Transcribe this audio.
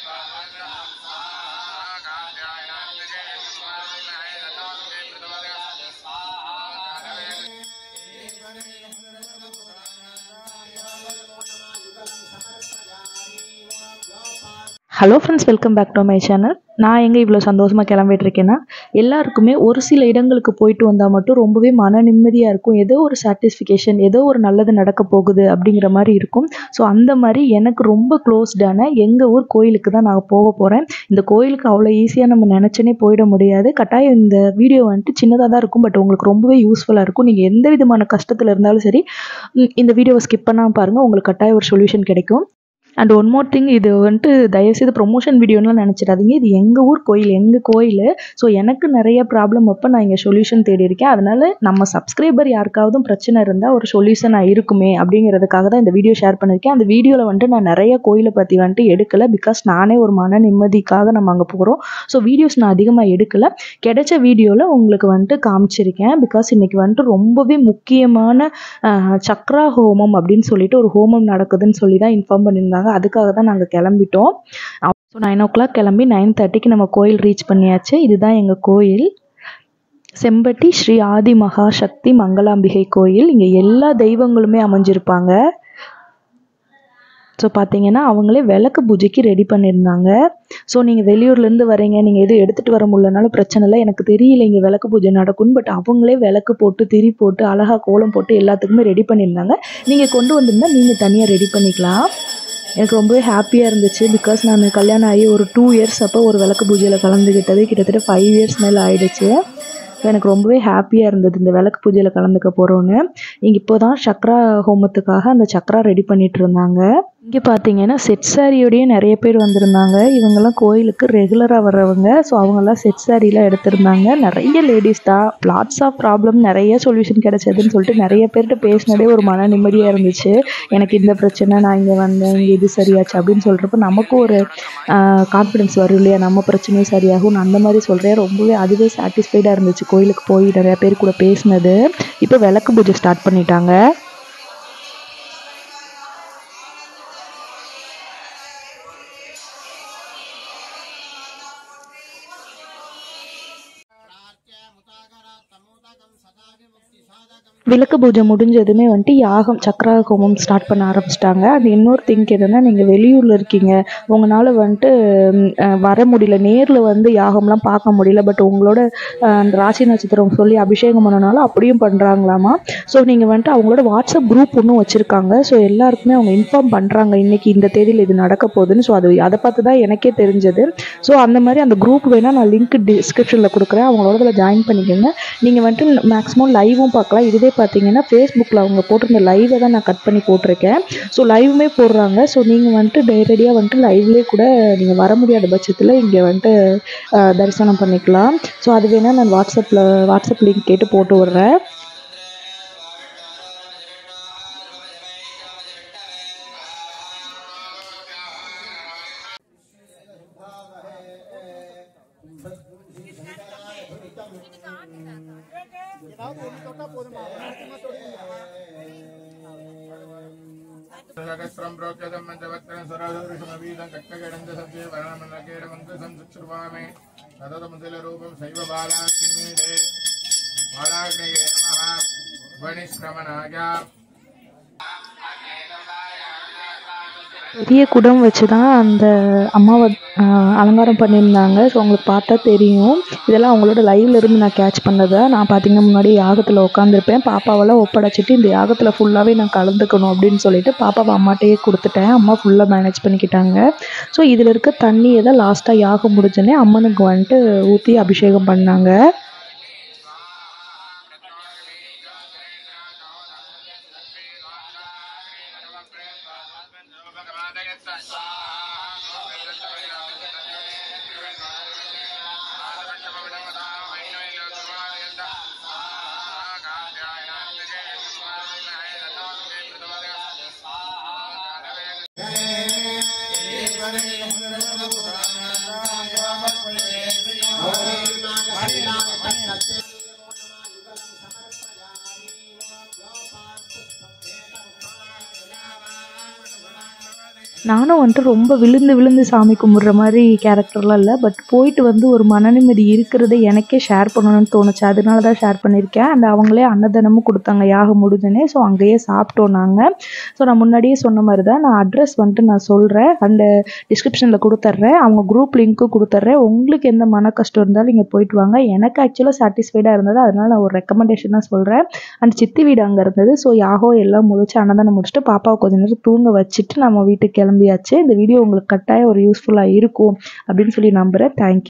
hello friends welcome back to my channel நான் எங்கே இவ்வளோ சந்தோஷமாக கிளம்பிட்டு இருக்கேன்னா எல்லாருக்குமே ஒரு சில இடங்களுக்கு போயிட்டு வந்தால் மட்டும் ரொம்பவே மன நிம்மதியாக இருக்கும் ஏதோ ஒரு சாட்டிஸ்ஃபிகேஷன் ஏதோ ஒரு நல்லது நடக்க போகுது அப்படிங்கிற மாதிரி இருக்கும் ஸோ அந்த மாதிரி எனக்கு ரொம்ப க்ளோஸ்டான எங்கள் ஊர் கோயிலுக்கு தான் நான் போக போகிறேன் இந்த கோயிலுக்கு அவ்வளோ ஈஸியாக நம்ம நினச்சனே போயிட முடியாது கட்டாயம் இந்த வீடியோ வந்துட்டு சின்னதாக தான் இருக்கும் பட் உங்களுக்கு ரொம்பவே யூஸ்ஃபுல்லாக இருக்கும் நீங்கள் எந்த விதமான கஷ்டத்தில் இருந்தாலும் சரி ம், இந்த வீடியோவை ஸ்கிப் பண்ணாமல் பாருங்கள் உங்களுக்கு கட்டாயம் ஒரு சொல்யூஷன் கிடைக்கும் அண்ட் ஒன் மோர் திங் இது வந்துட்டு தயவுசெய்து ப்ரொமோஷன் வீடியோலாம் நினச்சிடாதீங்க இது எங்கள் ஊர் கோயில் எங்கள் கோயில் ஸோ எனக்கு நிறைய ப்ராப்ளம் அப்போ நான் இங்கே சொல்யூஷன் தேடி இருக்கேன் அதனால நம்ம சப்ஸ்கிரைபர் யாருக்காவது பிரச்சனை இருந்தால் ஒரு சொல்யூஷனாக இருக்குமே அப்படிங்கிறதுக்காக தான் இந்த வீடியோ ஷேர் பண்ணியிருக்கேன் அந்த வீடியோவில் வந்துட்டு நான் நிறைய கோயிலை பற்றி வந்துட்டு எடுக்கலை பிகாஸ் நானே ஒரு மன நிம்மதிக்காக நம்ம அங்கே போகிறோம் ஸோ வீடியோஸ் நான் அதிகமாக எடுக்கலை கிடைச்ச வீடியோவில் உங்களுக்கு வந்துட்டு காமிச்சிருக்கேன் பிகாஸ் இன்றைக்கி வந்துட்டு ரொம்பவே முக்கியமான ஆஹ், சக்ரா ஹோமம் அப்படின்னு சொல்லிட்டு ஒரு ஹோமம் நடக்குதுன்னு சொல்லி தான் இன்ஃபார்ம் பண்ணியிருந்தாங்க அதுக்காக தான் நாங்கள் கிளம்பிட்டோம் ஸோ நைன் ஓ கிளாக் கிளம்பி நைன் தேர்ட்டிக்கு நம்ம கோயில் ரீச் பண்ணியாச்சு இதுதான் எங்கள் கோயில் செம்பட்டி ஸ்ரீ ஆதி மகாசக்தி மங்களாம்பிகை கோயில் இங்கே எல்லா தெய்வங்களுமே அமைஞ்சிருப்பாங்க ஸோ பார்த்தீங்கன்னா அவங்களே விளக்கு பூஜைக்கு ரெடி பண்ணியிருந்தாங்க ஸோ நீங்கள் வெளியூர்லேருந்து வரீங்க நீங்கள் எதுவும் எடுத்துகிட்டு வர முடியலனாலும் பிரச்சனை இல்லை எனக்கு தெரியல இங்கே விளக்கு பூஜை நடக்கும்னு பட் அவங்களே விளக்கு போட்டு திரி போட்டு அழகாக கோலம் போட்டு எல்லாத்துக்குமே ரெடி பண்ணியிருந்தாங்க நீங்கள் கொண்டு வந்திருந்தா நீங்கள் தனியாக ரெடி பண்ணிக்கலாம் எனக்கு ரொம்பவே ஹாப்பியாக இருந்துச்சு பிகாஸ் நான் கல்யாணம் ஆகி ஒரு டூ இயர்ஸ் அப்போ ஒரு விளக்கு பூஜையில் கலந்துக்கிட்டது கிட்டத்தட்ட ஃபைவ் இயர்ஸ் மேலே ஆயிடுச்சு எனக்கு ரொம்பவே ஹாப்பியாக இருந்தது இந்த விளக்கு பூஜையில் கலந்துக்க போகிறோன்னு இங்கே இப்போ தான் சக்ரா ஹோமத்துக்காக அந்த சக்ரா ரெடி பண்ணிட்டு இருந்தாங்க இங்கே பார்த்தீங்கன்னா செட் சாரியோடய நிறைய பேர் வந்திருந்தாங்க இவங்கெல்லாம் கோயிலுக்கு ரெகுலராக வர்றவங்க ஸோ அவங்கெல்லாம் செட் சாரிலாம் எடுத்திருந்தாங்க நிறைய லேடிஸ் தான் லாட்ஸ் ஆஃப் ப்ராப்ளம் நிறைய சொல்யூஷன் கிடைச்சதுன்னு சொல்லிட்டு நிறைய பேர்கிட்ட பேசினதே ஒரு மன நிம்மதியாக இருந்துச்சு எனக்கு இந்த பிரச்சனை நான் இங்கே வந்தேன் இங்கே இது சரியாச்சு அப்படின்னு சொல்கிறப்ப நமக்கும் ஒரு கான்ஃபிடென்ஸ் வரும் இல்லையா நம்ம பிரச்சனையும் சரியாகும் நான் அந்த மாதிரி சொல்கிறேன் ரொம்பவே அதுவே சாட்டிஸ்ஃபைடாக இருந்துச்சு கோயிலுக்கு போய் நிறைய பேர் கூட பேசினது இப்போ விளக்கு பூஜை ஸ்டார்ட் பண்ணிட்டாங்க விளக்கு பூஜை முடிஞ்சதுமே வந்துட்டு யாகம் சக்கரா ஹோமம் ஸ்டார்ட் பண்ண ஆரம்பிச்சிட்டாங்க அது இன்னொரு திங்க் என்னென்னா நீங்கள் வெளியூரில் இருக்கீங்க உங்களால் வந்துட்டு ம், அஹ், வர முடியல நேரில் வந்து யாகம்லாம் பார்க்க முடியல பட் உங்களோட அஹ், அந்த ராசி நட்சத்திரம் சொல்லி அபிஷேகம் பண்ணனால அப்படியும் பண்ணுறாங்களாமா ஸோ நீங்கள் வந்துட்டு அவங்களோட வாட்ஸ்அப் குரூப் ஒன்றும் வச்சுருக்காங்க ஸோ எல்லாருக்குமே அவங்க இன்ஃபார்ம் பண்ணுறாங்க இன்றைக்கி இந்த தேதியில் இது நடக்க போகுதுன்னு ஸோ அது அதை பார்த்து தான் எனக்கே தெரிஞ்சது ஸோ அந்த மாதிரி அந்த குரூப் வேணால் நான் லிங்க் டிஸ்கிரிப்ஷனில் கொடுக்குறேன் அவங்களோட இதில் ஜாயின் பண்ணிக்கோங்க நீங்கள் வந்துட்டு மேக்ஸிமம் லைவும் பார்க்கலாம் இதுவே பார்த்தீங்கன்னா ஃபேஸ்புக்கில் அவங்க போட்டிருந்த லைவை தான் நான் கட் பண்ணி போட்டிருக்கேன் ஸோ லைவுமே போடுறாங்க ஸோ நீங்கள் வந்துட்டு நேரடியாக வந்துட்டு லைவ்லேயே கூட நீங்கள் வர முடியாத பட்சத்தில் இங்கே வந்துட்டு அஹ், தரிசனம் பண்ணிக்கலாம் ஸோ அது வேணால் நான் வாட்ஸ்அப்பில் வாட்ஸ்அப் லிங்க் கேட்டு போட்டு விட்றேன் சகஸ்ரம் புரோக்தம் மஞ்சவக்ரம் சராதருஷமவீதம் கட்டகடந்த சத்யே வரணமல்லகேடமங்கசம் சுக்ஷ்ருவாமே தததமுதல ரூபம் சைவ பாலாக்னிமீடே பாலாக்னயே நமः வனிஷ்கிரமணாய பெரிய குடம் வச்சு தான் அந்த அம்மாவை ஆஹ், அலங்காரம் பண்ணியிருந்தாங்க ஸோ உங்களுக்கு பார்த்தா தெரியும் இதெல்லாம் அவங்களோட லைவ்ல இருந்து நான் கேட்ச் பண்ணதை நான் பார்த்தீங்கன்னா முன்னாடி யாகத்தில் உட்காந்துருப்பேன் பாப்பாவெல்லாம் ஒப்படைச்சிட்டு இந்த யாகத்தில் ஃபுல்லாகவே நான் கலந்துக்கணும் அப்படின்னு சொல்லிட்டு பாப்பாவை அம்மாட்டையே கொடுத்துட்டேன் அம்மா ஃபுல்லாக மேனேஜ் பண்ணிக்கிட்டாங்க ஸோ இதில் இருக்க தண்ணியை தான் லாஸ்ட்டாக யாகம் முடிஞ்சோடனே அம்மனுக்கு வந்துட்டு ஊற்றி அபிஷேகம் பண்ணாங்க நானும் வந்துட்டு ரொம்ப விழுந்து விழுந்து சாமி கும்பிட்ற மாதிரி கேரக்டர்லாம் இல்லை பட் போயிட்டு வந்து ஒரு மன நிம்மதி இருக்கிறத எனக்கே ஷேர் பண்ணணும்னு தோணுச்சு அதனால தான் ஷேர் பண்ணியிருக்கேன் அண்ட் அவங்களே அன்னதானமும் கொடுத்தாங்க யாகம் முடிஞ்சுனே ஸோ அங்கேயே சாப்பிட்டோம் நாங்கள் ஸோ நான் முன்னாடியே சொன்ன மாதிரி தான் நான் அட்ரஸ் வந்துட்டு நான் சொல்கிறேன் அண்டு டிஸ்கிரிப்ஷனில் கொடுத்துட்றேன் அவங்க குரூப் லிங்க்கும் கொடுத்துட்றேன் உங்களுக்கு எந்த மன கஷ்டம் இருந்தாலும் நீங்கள் போயிட்டு வாங்க எனக்கு ஆக்சுவலாக சாட்டிஸ்ஃபைடாக இருந்தது அதனால நான் ஒரு ரெக்கமெண்டேஷன் தான் சொல்கிறேன் அண்ட் சித்தி வீடு அங்கே இருந்தது ஸோ யாகோ எல்லாம் முடிச்சு அன்னதானம் முடிச்சுட்டு பாப்பாவை கொஞ்ச நேரம் தூங்க வச்சுட்டு நம்ம வீட்டுக்கு கிளம்பியாச்சு இந்த வீடியோ உங்களுக்கு கட்டாயம் ஒரு யூஸ்ஃபுல்லாக இருக்கும் அப்படின்னு சொல்லி நம்புகிறேன் தேங்க்யூ